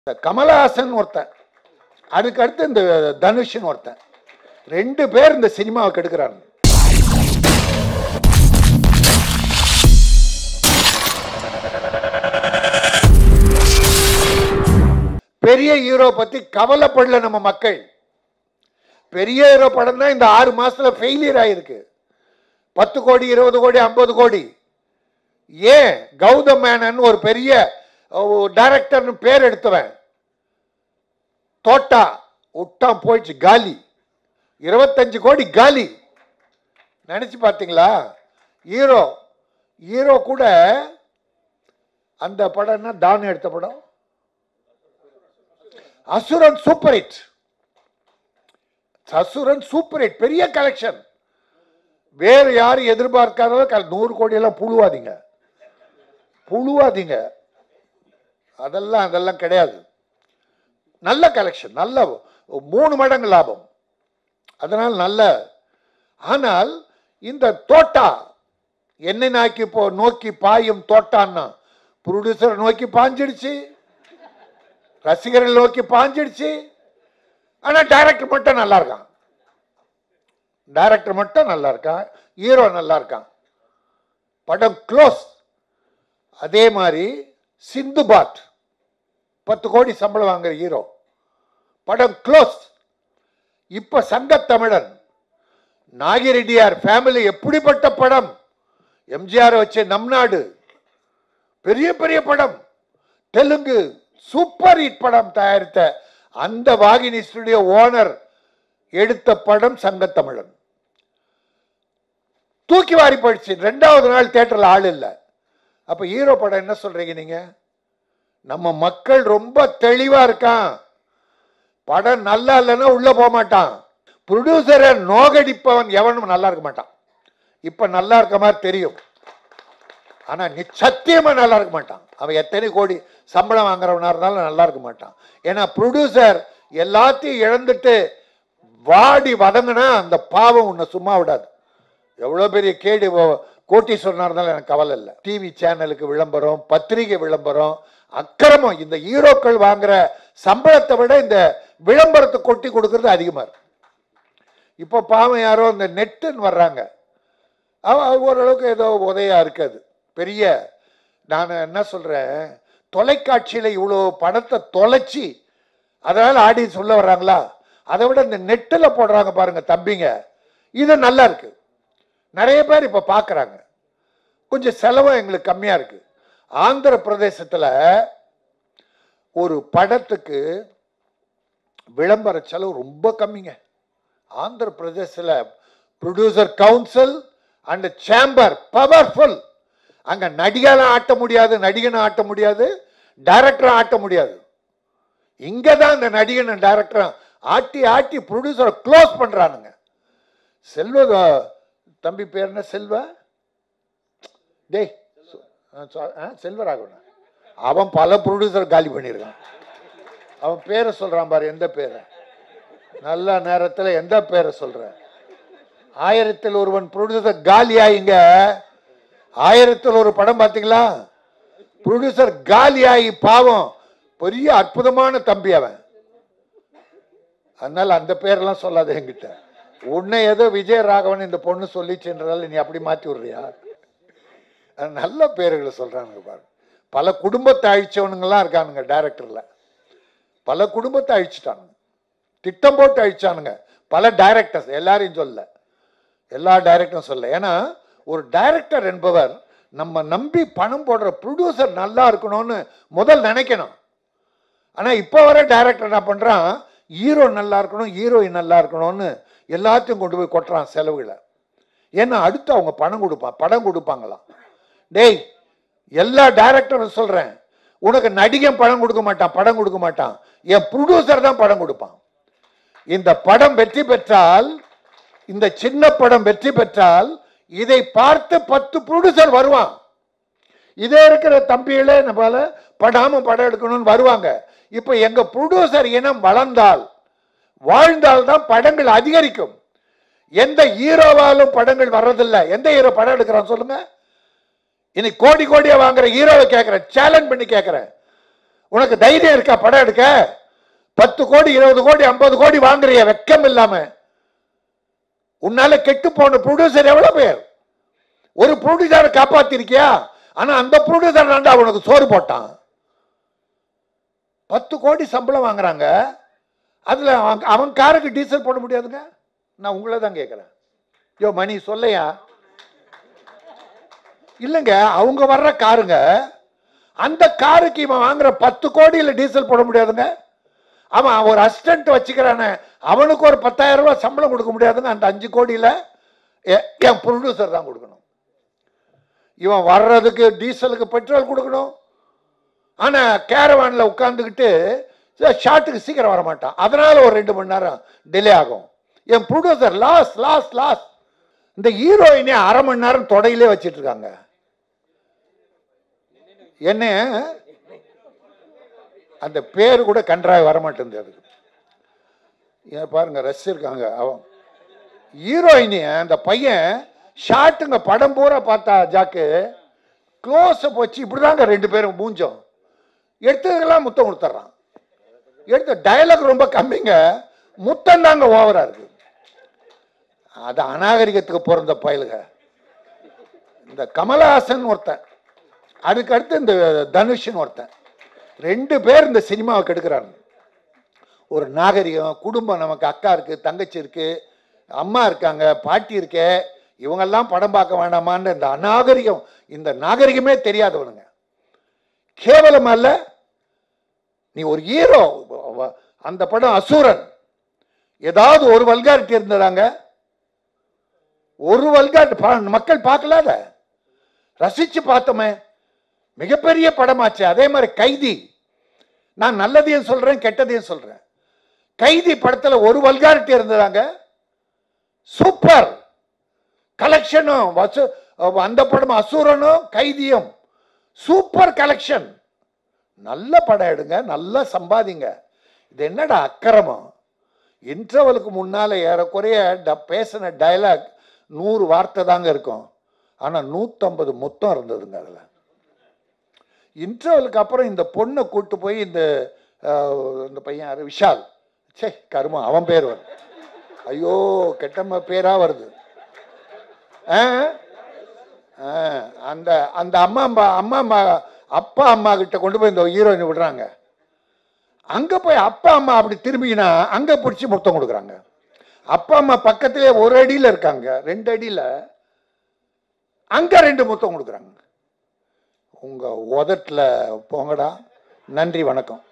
இந்த கமலஹாசன் ஒருத்தன் அதுக்கு அடுத்து இந்த தனுஷ்னு ஒருத்தன் ரெண்டு பேர் இந்த சினிமாவை கெடுக்கிறாங்க பெரிய ஹீரோ பத்தி கவலைப்படல நம்ம மக்கள் பெரிய ஹீரோ படம் தான் இந்த ஆறு மாசத்துல ஃபெயிலியர் ஆயிருக்கு பத்து கோடி இருபது கோடி ஐம்பது கோடி ஏன் கௌதம் மேனன் ஒரு பெரிய டைரக்டர்னு பேர் எடுத்தவன் தோட்டா விட்டான் போயிடுச்சு காலி இருபத்தஞ்சு கோடி காலி நினைச்சு பார்த்தீங்களா ஹீரோ ஹீரோ கூட அந்த படம்னா டான் எடுத்த படம் Asuran super hit Asuran super hit பெரிய கலெக்ஷன் வேறு யாரும் எதிர்பார்க்காத அளவுக்கு நூறு கோடி எல்லாம் புழுவாதீங்க புழுவாதீங்க அதெல்லாம் அதெல்லாம் கிடையாது நல்ல கலெக்ஷன் நல்ல மூணு மடங்கு லாபம் அதனால் நல்ல ஆனால் இந்த தோட்டா என்னை நாக்கி போ நோக்கி பாயும் தோட்டான்னா ப்ரொடியூசர் நோக்கி பாஞ்சிடுச்சு ரசிகர்கள் நோக்கி பாஞ்சிடுச்சு ஆனா டைரக்டர் மட்டும் நல்லா இருக்கான் டைரக்டர் மட்டும் நல்லா இருக்கான் ஹீரோ நல்லா இருக்கான் படம் க்ளோஸ் அதே மாதிரி சிந்து பாத் பத்து கோடி சம்பளம் வாங்குற ஹீரோ படம் க்ளோஸ் இப்ப சங்கத்தமிழன் நாகிரெட்டியார் ஃபேமிலி எப்படிப்பட்ட படம் எம்ஜிஆர் வச்ச நம் நாடு பெரிய பெரிய படம் தெலுங்கு சூப்பர் ஹிட் படம் தயாரித்த அந்த வாகினி ஸ்டுடியோ ஓனர் எடுத்த படம் சங்கத்தமிழன் தூக்கி வாரி போயிடுச்சு ரெண்டாவது நாள் தேட்டர்ல ஆள் இல்லை அப்ப ஹீரோ படம் என்ன சொல்றீங்க நீங்க நம்ம மக்கள் ரொம்ப தெளிவா இருக்கான் படம் நல்லா இல்லைன்னா உள்ள போக மாட்டான் ப்ரொடியூசரை நோகடிப்பவன் எவனும் நல்லா இருக்க மாட்டான் இப்ப நல்லா இருக்க மாதிரி தெரியும் ஆனா நீ சத்தியமா நல்லா இருக்க மாட்டான் அவன் எத்தனை கோடி சம்பளம் வாங்குறவனா இருந்தாலும் நல்லா இருக்க மாட்டான் ஏன்னா ப்ரொடியூசர் எல்லாத்தையும் இழந்துட்டு வாடி வதங்கினா அந்த பாவம் உன்னை சும்மா விடாது எவ்வளோ பெரிய கேடு கோட்டீஸ்வரனா இருந்தாலும் எனக்கு கவலை இல்லை டிவி சேனலுக்கு விளம்பரம் பத்திரிகை விளம்பரம் அக்கிரமம் இந்த ஹீரோக்கள் வாங்குற சம்பளத்தை விட இந்த விளம்பரத்தை கொட்டி கொடுக்கறது அதிகமாக இருக்கு இப்போ பாவம் யாரோ இந்த நெட்டுன்னு வர்றாங்க அவ ஓரளவுக்கு ஏதோ உதவியா இருக்காது பெரிய நான் என்ன சொல்றேன் தொலைக்காட்சியில் இவ்வளோ பணத்தை தொலைச்சி அதனால ஆடி சொல்ல வர்றாங்களா அதை விட இந்த நெட்டில் போடுறாங்க பாருங்க தம்பிங்க இது நல்லா இருக்கு நிறைய பேர் இப்போ பார்க்குறாங்க கொஞ்சம் செலவும் எங்களுக்கு கம்மியாக இருக்கு ஆந்திர பிரதேசத்தில் ஒரு படத்துக்கு விளம்பர செலவு ரொம்ப கம்மிங்க ஆந்திர பிரதேசத்தில் producer council and chamber powerful அங்க நடிகனும் ஆட்ட முடியாது நடிகனும் ஆட்ட முடியாது டைரக்டரும் ஆட்ட முடியாது இங்க தான் இந்த நடிகனும் டைரக்டரும் ஆட்டி ஆட்டி ப்ரொடியூசரை க்ளோஸ் பண்றானுங்க செல்வ தம்பி பேர் என்ன செல்வ டேய் சொ- ஆ, சொ- ஆ, செல்வராகவன் அவன் பல ப்ரொடியூசர் காலி பண்ணியிருக்கான் அவன் பேரை சொல்றான் பாரு எந்த பேரை நல்ல நேரத்தில் எந்த பேரை சொல்ற ஆயிரத்தில் ஒருவன் ப்ரொடியூசர் காலியாயிங்க ஆயிரத்தில் ஒரு படம் பார்த்தீங்களா ப்ரொடியூசர் காலியாகி பாவம் பெரிய அற்புதமான தம்பி அவன் அதனால அந்த பேரெல்லாம் சொல்லாத என்கிட்ட உன்னை ஏதோ விஜய ராகவன் இந்த பொண்ணு சொல்லிச்சுன்றதால நீ அப்படி மாத்தி விடுறியா அது நல்ல பேர்களை சொல்றானுங்க பாருங்க பல குடும்பத்தை அழிச்சவனுங்கெல்லாம் இருக்கானுங்க டைரக்டர்ல பல குடும்பத்தை அழிச்சிட்டானுங்க திட்டம் போட்டு அழிச்சானுங்க பல டைரக்டர்ஸ் எல்லாரையும் சொல்ல எல்லா டைரக்டரும் சொல்ல ஏன்னா ஒரு டைரக்டர் என்பவர் நம்ம நம்பி பணம் போடுற ப்ரொடியூசர் நல்லா இருக்கணும்னு முதல் நினைக்கணும் ஆனா இப்போ வர டைரக்டர் என்ன பண்றான் ஹீரோ நல்லா இருக்கணும் ஹீரோயின் நல்லா இருக்கணும்னு எல்லாத்தையும் கொண்டு போய் கொட்டுறான் செலவுகளை ஏன்னா அடுத்து அவங்க பணம் கொடுப்பான் படம் கொடுப்பாங்களாம் டேய் எல்லா டைரக்டரும் சொல்றேன் உனக்கு நடிகன் படம் கொடுக்க மாட்டான் படம் கொடுக்க மாட்டான் என் ப்ரொடியூசர் தான் படம் கொடுப்பான் இந்த படம் வெற்றி பெற்றால் இந்த சின்ன படம் வெற்றி பெற்றால் இதை பார்த்து பத்து ப்ரொடியூசர் வருவான் இதே இருக்கிற தம்பிகளே நம்மளால படாம படம் எடுக்கணும்னு வருவாங்க இப்ப எங்க ப்ரொடியூசர் இனம் வளர்ந்தால் வாழ்ந்தால் தான் படங்கள் அதிகரிக்கும் எந்த ஹீரோவாலும் படங்கள் வர்றதில்லை எந்த ஹீரோ படம் எடுக்கிறான் சொல்லுங்க இன்னைக்கு கோடி கோடியா வாங்குற ஹீரோவை கேட்கிறேன் சேலஞ்ச் பண்ணி கேட்கிறேன் உனக்கு தைரியம் இருக்கா படம் எடுக்க பத்து கோடி இருபது கோடி ஐம்பது கோடி வாங்குறிய வெக்கம் இல்லாம உன்னால கெட்டு போன ப்ரொடியூசர் எவ்வளவு பேர் ஒரு ப்ரொடியூசரை காப்பாத்திருக்கியா ஆனா அந்த ப்ரொடியூசர் தாண்டா உனக்கு சோறு போட்டான் பத்து கோடி சம்பளம் வாங்குறாங்க அதுல அவன் அவன் காருக்கு டீசல் போட முடியாதுங்க நான் உங்களை தான் கேட்குறேன் யோ மணி சொல்லையா இல்லைங்க அவங்க வர்ற காருங்க அந்த காருக்கு இவன் வாங்குற பத்து கோடியில் டீசல் போட முடியாதுங்க அவன் ஒரு அசிஸ்டன்ட் வச்சுக்கிறானே அவனுக்கு ஒரு பத்தாயிரம் ரூபாய் சம்பளம் கொடுக்க முடியாதுங்க அந்த அஞ்சு கோடியில் எ- என் ப்ரொடியூசர் தான் கொடுக்கணும் இவன் வர்றதுக்கு டீசலுக்கு பெட்ரோல் கொடுக்கணும் ஆனால் கேரவானில் உட்காந்துக்கிட்டு ஷாட்டுக்கு சீக்கிரம் வர மாட்டான் அதனால ஒரு ரெண்டு மணி நேரம் டிலே ஆகும் என் ப்ரொடியூசர் லாஸ் லாஸ் லாஸ் இந்த ஹீரோயினே அரை மணி நேரம் தொடையிலே வச்சிட்டு இருக்காங்க என்ன அந்த பேர் கூட கன்றாய் வர மாட்டேங்குது அதுக்கு ஏன் பாருங்க ரஸ் இருக்காங்க அவன் ஹீரோயினி அந்த பையன் ஷாட்டுங்க படம் பூரா பார்த்தா ஜாக்கு க்ளோஸ் வச்சு இப்படிதாங்க ரெண்டு பேரும் மூஞ்சோம் எடுத்ததுக்கெல்லாம் முத்தம் கொடுத்துட்றான் எடுத்த டயலாக் ரொம்ப கம்மிங்க முத்தம் தாங்க ஓவரா இருக்கு அது அநாகரிகத்துக்கு பிறந்த பயலுக இந்த கமலஹாசன் ஒருத்தன் அதுக்கு அடுத்து இந்த தனுஷ்னு ஒருத்தன் ரெண்டு பேர் இந்த சினிமாவை கெடுக்கிறாங்க ஒரு நாகரிகம் குடும்பம் நமக்கு அக்கா இருக்கு தங்கச்சி இருக்கு அம்மா இருக்காங்க பாட்டி இருக்கே இவங்கெல்லாம் படம் பார்க்க வேண்டாமான்னு இந்த அநாகரிகம் இந்த நாகரிகமே தெரியாதவனுங்க கேவலம் அல்ல நீ ஒரு ஹீரோ அந்த படம் அசூரன் ஏதாவது ஒரு வல்காரிட்டி இருந்ததாங்க ஒரு வல்காரிட்டி மக்கள் பார்க்கல அத ரசிச்சு பார்த்தோமே மிகப்பெரிய படமாச்சு அதே மாதிரி கைதி நான் நல்லதையும் சொல்றேன் கெட்டதையும் சொல்றேன் கைதி படத்துல ஒரு வல்காரிட்டி இருந்ததாங்க சூப்பர் கலெக்ஷனும் வசு அந்த படம் அசூரனும் கைதியும் சூப்பர் கலெக்ஷன் நல்ல படம் எடுங்க நல்லா சம்பாதிங்க இது என்னடா அக்கிரமம் இன்டர்வலுக்கு முன்னால ஏறக்குறைய ட- பேசின டயலாக் நூறு வார்த்தை தாங்க இருக்கும் ஆனா நூத்தம்பது மொத்தம் இருந்ததுங்க அதுல இன்டர்வலுக்கு அப்புறம் இந்த பொண்ணை கூட்டு போய் இந்த அஹ், இந்த பையன் யாரு விஷால் சே கருமம் அவன் பேர் வருது ஐயோ கெட்டம்ம பேரா வருது ஆ? ஆ, அந்த அந்த அம்மா அம்மா அம்மா அம்மா அப்பா அம்மா கிட்ட கொண்டு போய் இந்த ஹீரோயின் விடுறாங்க அங்க போய் அப்பா அம்மா அப்படி திரும்பினா அங்க பிடிச்சி முத்தம் கொடுக்குறாங்க அப்பா அம்மா பக்கத்திலே ஒரு அடியில இருக்காங்க ரெண்டு அடியில அங்க ரெண்டு முத்தம் கொடுக்குறாங்க உங்க உதட்டுல போங்கடா நன்றி வணக்கம்